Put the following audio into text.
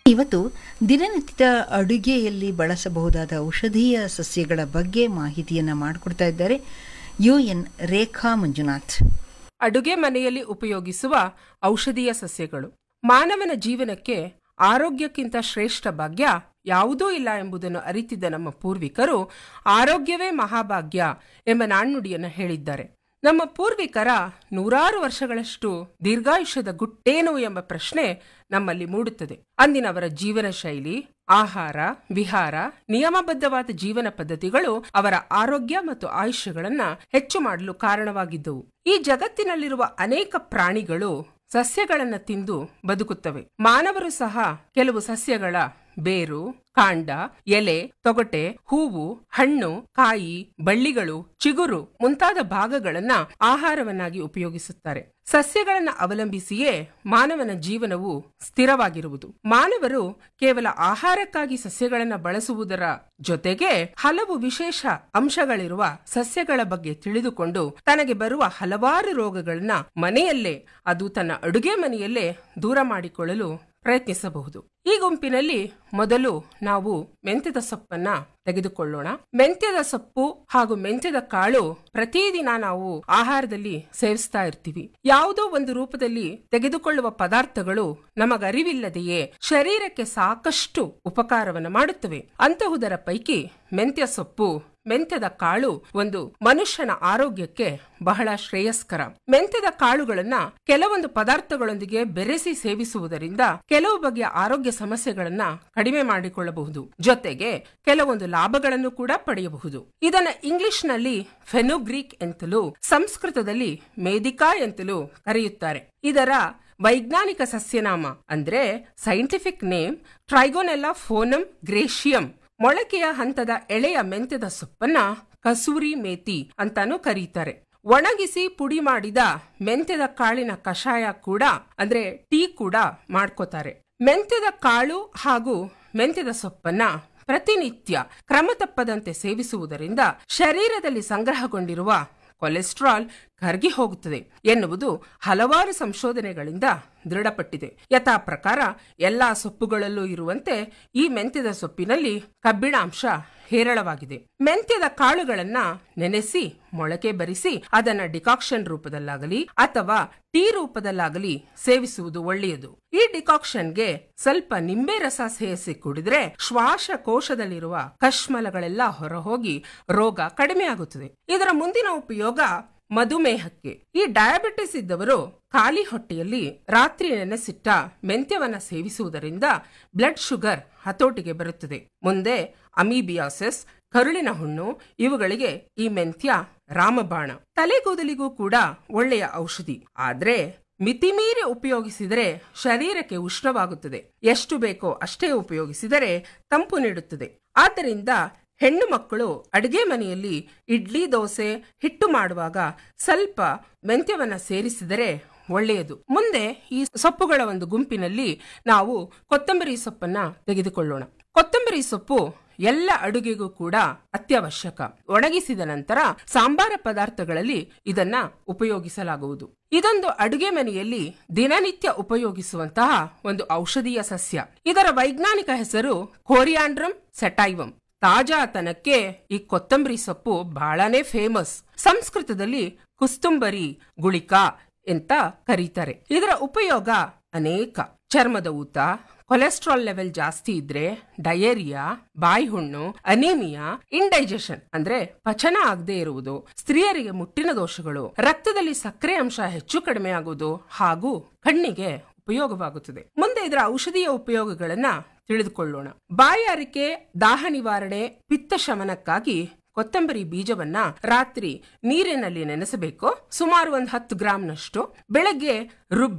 ಇವತ್ತು ದಿನನಿತ್ಯದ ಅಡುಗೆಯಲ್ಲಿ ಬಳಸಬಹುದಾದ ಔಷಧೀಯ ಸಸ್ಯಗಳ ಬಗ್ಗೆ ಮಾಹಿತಿಯನ್ನು ಮಾಡಿಕೊಡ್ತಾ ಇದ್ದಾರೆ ಯು ಎನ್ ರೇಖಾ ಮಂಜುನಾಥ್ ಅಡುಗೆ ಮನೆಯಲ್ಲಿ ಉಪಯೋಗಿಸುವ ಔಷಧೀಯ ಸಸ್ಯಗಳು ಮಾನವನ ಜೀವನಕ್ಕೆ ಆರೋಗ್ಯಕ್ಕಿಂತ ಶ್ರೇಷ್ಠ ಭಾಗ್ಯ ಯಾವುದೂ ಇಲ್ಲ ಎಂಬುದನ್ನು ಅರಿತಿದ್ದ ನಮ್ಮ ಪೂರ್ವಿಕರು ಆರೋಗ್ಯವೇ ಮಹಾಭಾಗ್ಯ ಎಂಬ ನಾಣ್ಣುಡಿಯನ್ನು ಹೇಳಿದ್ದಾರೆ ನಮ್ಮ ಪೂರ್ವಿಕರ ನೂರಾರು ವರ್ಷಗಳಷ್ಟು ದೀರ್ಘಾಯುಷ್ಯದ ಗುಟ್ಟೇನು ಎಂಬ ಪ್ರಶ್ನೆ ನಮ್ಮಲ್ಲಿ ಮೂಡುತ್ತದೆ ಅಂದಿನವರ ಜೀವನ ಶೈಲಿ ಆಹಾರ ವಿಹಾರ ನಿಯಮಬದ್ಧವಾದ ಜೀವನ ಪದ್ಧತಿಗಳು ಅವರ ಆರೋಗ್ಯ ಮತ್ತು ಆಯುಷ್ಯಗಳನ್ನ ಹೆಚ್ಚು ಮಾಡಲು ಕಾರಣವಾಗಿದ್ದವು ಈ ಜಗತ್ತಿನಲ್ಲಿರುವ ಅನೇಕ ಪ್ರಾಣಿಗಳು ಸಸ್ಯಗಳನ್ನ ತಿಂದು ಬದುಕುತ್ತವೆ ಮಾನವರು ಸಹ ಕೆಲವು ಸಸ್ಯಗಳ ಬೇರು ಕಾಂಡ ಎಲೆ ತೊಗಟೆ ಹೂವು ಹಣ್ಣು ಕಾಯಿ ಬಳ್ಳಿಗಳು ಚಿಗುರು ಮುಂತಾದ ಭಾಗಗಳನ್ನ ಆಹಾರವನ್ನಾಗಿ ಉಪಯೋಗಿಸುತ್ತಾರೆ ಸಸ್ಯಗಳನ್ನ ಅವಲಂಬಿಸಿಯೇ ಮಾನವನ ಜೀವನವು ಸ್ಥಿರವಾಗಿರುವುದು ಮಾನವರು ಕೇವಲ ಆಹಾರಕ್ಕಾಗಿ ಸಸ್ಯಗಳನ್ನ ಬಳಸುವುದರ ಜೊತೆಗೆ ಹಲವು ವಿಶೇಷ ಅಂಶಗಳಿರುವ ಸಸ್ಯಗಳ ಬಗ್ಗೆ ತಿಳಿದುಕೊಂಡು ತನಗೆ ಬರುವ ಹಲವಾರು ರೋಗಗಳನ್ನ ಮನೆಯಲ್ಲೇ ಅದು ತನ್ನ ಅಡುಗೆ ಮನೆಯಲ್ಲೇ ದೂರ ಮಾಡಿಕೊಳ್ಳಲು ಪ್ರಯತ್ನಿಸಬಹುದು ಈ ಗುಂಪಿನಲ್ಲಿ ಮೊದಲು ನಾವು ಮೆಂತ್ಯದ ಸೊಪ್ಪನ್ನ ತೆಗೆದುಕೊಳ್ಳೋಣ ಮೆಂತ್ಯದ ಸೊಪ್ಪು ಹಾಗೂ ಮೆಂತ್ಯದ ಕಾಳು ಪ್ರತಿದಿನ ನಾವು ಆಹಾರದಲ್ಲಿ ಸೇವಿಸ್ತಾ ಇರ್ತೀವಿ ಯಾವುದೋ ಒಂದು ರೂಪದಲ್ಲಿ ತೆಗೆದುಕೊಳ್ಳುವ ಪದಾರ್ಥಗಳು ನಮಗರಿವಿಲ್ಲದೆಯೇ ಶರೀರಕ್ಕೆ ಸಾಕಷ್ಟು ಉಪಕಾರವನ್ನು ಮಾಡುತ್ತವೆ ಅಂತಹುದರ ಪೈಕಿ ಮೆಂತ್ಯ ಸೊಪ್ಪು ಮೆಂತ್ಯದ ಕಾಳು ಒಂದು ಮನುಷ್ಯನ ಆರೋಗ್ಯಕ್ಕೆ ಬಹಳ ಶ್ರೇಯಸ್ಕರ ಮೆಂತ್ಯದ ಕಾಳುಗಳನ್ನ ಕೆಲವೊಂದು ಪದಾರ್ಥಗಳೊಂದಿಗೆ ಬೆರೆಸಿ ಸೇವಿಸುವುದರಿಂದ ಕೆಲವು ಬಗೆಯ ಆರೋಗ್ಯ ಸಮಸ್ಯೆಗಳನ್ನ ಕಡಿಮೆ ಮಾಡಿಕೊಳ್ಳಬಹುದು ಜೊತೆಗೆ ಕೆಲವೊಂದು ಲಾಭಗಳನ್ನು ಕೂಡ ಪಡೆಯಬಹುದು ಇದನ್ನ ಇಂಗ್ಲಿಷ್ ನಲ್ಲಿ ಫೆನುಗ್ರೀಕ್ ಎಂತಲೂ ಸಂಸ್ಕೃತದಲ್ಲಿ ಮೇದಿಕಾ ಎಂತಲೂ ಕರೆಯುತ್ತಾರೆ ಇದರ ವೈಜ್ಞಾನಿಕ ಸಸ್ಯನಾಮ ಅಂದ್ರೆ ಸೈಂಟಿಫಿಕ್ ನೇಮ್ ಟ್ರೈಗೋನೆಲ್ಲಾ ಫೋನಮ್ ಗ್ರೇಷಿಯಂ ಮೊಳಕೆಯ ಹಂತದ ಎಳೆಯ ಮೆಂತ್ಯದ ಸೊಪ್ಪನ್ನ ಕಸೂರಿ ಮೇತಿ ಅಂತಾನೂ ಕರೀತಾರೆ ಒಣಗಿಸಿ ಪುಡಿ ಮಾಡಿದ ಮೆಂತ್ಯದ ಕಾಳಿನ ಕಷಾಯ ಕೂಡ ಅಂದ್ರೆ ಟೀ ಕೂಡ ಮಾಡ್ಕೋತಾರೆ ಮೆಂತ್ಯದ ಕಾಳು ಹಾಗೂ ಮೆಂತ್ಯದ ಸೊಪ್ಪನ್ನ ಪ್ರತಿನಿತ್ಯ ಕ್ರಮ ತಪ್ಪದಂತೆ ಸೇವಿಸುವುದರಿಂದ ಶರೀರದಲ್ಲಿ ಸಂಗ್ರಹಗೊಂಡಿರುವ ಕೊಲೆಸ್ಟ್ರಾಲ್ ಕರಗಿ ಹೋಗುತ್ತದೆ ಎನ್ನುವುದು ಹಲವಾರು ಸಂಶೋಧನೆಗಳಿಂದ ದೃಢಪಟ್ಟಿದೆ ಯಥಾ ಪ್ರಕಾರ ಎಲ್ಲಾ ಸೊಪ್ಪುಗಳಲ್ಲೂ ಇರುವಂತೆ ಈ ಮೆಂತ್ಯದ ಸೊಪ್ಪಿನಲ್ಲಿ ಕಬ್ಬಿಣಾಂಶ ಹೇರಳವಾಗಿದೆ ಮೆಂತ್ಯದ ಕಾಳುಗಳನ್ನ ನೆನೆಸಿ ಮೊಳಕೆ ಬರಿಸಿ ಅದನ್ನ ಡಿಕಾಕ್ಷನ್ ರೂಪದಲ್ಲಾಗಲಿ ಅಥವಾ ಟೀ ರೂಪದಲ್ಲಾಗಲಿ ಸೇವಿಸುವುದು ಒಳ್ಳೆಯದು ಈ ಡಿಕಾಕ್ಷನ್ಗೆ ಸ್ವಲ್ಪ ನಿಂಬೆ ರಸ ಸೇರಿಸಿ ಕುಡಿದ್ರೆ ಶ್ವಾಸಕೋಶದಲ್ಲಿರುವ ಕಶ್ಮಲಗಳೆಲ್ಲ ಹೊರಹೋಗಿ ರೋಗ ಕಡಿಮೆಯಾಗುತ್ತದೆ ಇದರ ಮುಂದಿನ ಉಪಯೋಗ ಮಧುಮೇಹಕ್ಕೆ ಈ ಡಯಾಬಿಟಿಸ್ ಇದ್ದವರು ಖಾಲಿ ಹೊಟ್ಟೆಯಲ್ಲಿ ರಾತ್ರಿ ನೆನೆಸಿಟ್ಟ ಮೆಂತ್ಯವನ್ನ ಸೇವಿಸುವುದರಿಂದ ಬ್ಲಡ್ ಶುಗರ್ ಹತೋಟಿಗೆ ಬರುತ್ತದೆ ಮುಂದೆ ಅಮೀಬಿಯಾಸಿಸ್ ಕರುಳಿನ ಹುಣ್ಣು ಇವುಗಳಿಗೆ ಈ ಮೆಂತ್ಯ ರಾಮಬಾಣ ತಲೆಗೂದಲಿಗೂ ಕೂಡ ಒಳ್ಳೆಯ ಔಷಧಿ ಆದ್ರೆ ಮಿತಿಮೀರಿ ಉಪಯೋಗಿಸಿದರೆ ಶರೀರಕ್ಕೆ ಉಷ್ಣವಾಗುತ್ತದೆ ಎಷ್ಟು ಬೇಕೋ ಅಷ್ಟೇ ಉಪಯೋಗಿಸಿದರೆ ತಂಪು ನೀಡುತ್ತದೆ ಆದ್ದರಿಂದ ಹೆಣ್ಣು ಮಕ್ಕಳು ಅಡಿಗೆ ಮನೆಯಲ್ಲಿ ಇಡ್ಲಿ ದೋಸೆ ಹಿಟ್ಟು ಮಾಡುವಾಗ ಸ್ವಲ್ಪ ಮೆಂತ್ಯವನ್ನ ಸೇರಿಸಿದರೆ ಒಳ್ಳೆಯದು ಮುಂದೆ ಈ ಸೊಪ್ಪುಗಳ ಒಂದು ಗುಂಪಿನಲ್ಲಿ ನಾವು ಕೊತ್ತಂಬರಿ ಸೊಪ್ಪನ್ನ ತೆಗೆದುಕೊಳ್ಳೋಣ ಕೊತ್ತಂಬರಿ ಸೊಪ್ಪು ಎಲ್ಲ ಅಡುಗೆಗೂ ಕೂಡ ಅತ್ಯವಶ್ಯಕ ಒಣಗಿಸಿದ ನಂತರ ಸಾಂಬಾರ ಪದಾರ್ಥಗಳಲ್ಲಿ ಇದನ್ನ ಉಪಯೋಗಿಸಲಾಗುವುದು ಇದೊಂದು ಅಡುಗೆ ಮನೆಯಲ್ಲಿ ದಿನನಿತ್ಯ ಉಪಯೋಗಿಸುವಂತಹ ಒಂದು ಔಷಧೀಯ ಸಸ್ಯ ಇದರ ವೈಜ್ಞಾನಿಕ ಹೆಸರು ಕೋರಿಯಾಂಡ್ರಮ್ ಸೆಟೈವಮ್ ತಾಜಾತನಕ್ಕೆ ಈ ಕೊತ್ತಂಬರಿ ಸೊಪ್ಪು ಬಹಳನೇ ಫೇಮಸ್ ಸಂಸ್ಕೃತದಲ್ಲಿ ಕುಸ್ತುಂಬರಿ ಗುಳಿಕ ಅಂತ ಕರೀತಾರೆ ಇದರ ಉಪಯೋಗ ಅನೇಕ ಚರ್ಮದ ಊತ ಕೊಲೆಸ್ಟ್ರಾಲ್ ಲೆವೆಲ್ ಜಾಸ್ತಿ ಇದ್ರೆ ಡಯೇರಿಯಾ ಬಾಯಿ ಹುಣ್ಣು ಅನಿಮಿಯಾ ಇಂಡೈಜೆಷನ್ ಅಂದ್ರೆ ಪಚನ ಆಗದೆ ಇರುವುದು ಸ್ತ್ರೀಯರಿಗೆ ಮುಟ್ಟಿನ ದೋಷಗಳು ರಕ್ತದಲ್ಲಿ ಸಕ್ಕರೆ ಅಂಶ ಹೆಚ್ಚು ಕಡಿಮೆ ಆಗುವುದು ಹಾಗೂ ಕಣ್ಣಿಗೆ ಉಪಯೋಗವಾಗುತ್ತದೆ ಮುಂದೆ ಇದರ ಔಷಧೀಯ ಉಪಯೋಗಗಳನ್ನ ತಿಳಿದುಕೊಳ್ಳೋಣ ಬಾಯಾರಿಕೆ ದಾಹ ನಿವಾರಣೆ ಪಿತ್ತ ಶಮನಕ್ಕಾಗಿ ಕೊತ್ತಂಬರಿ ಬೀಜವನ್ನ ರಾತ್ರಿ ನೀರಿನಲ್ಲಿ ನೆನೆಸಬೇಕು ಸುಮಾರು ಒಂದು ಹತ್ತು ಗ್ರಾಂನಷ್ಟು ಬೆಳಗ್ಗೆ ರುಬ್ಬಿ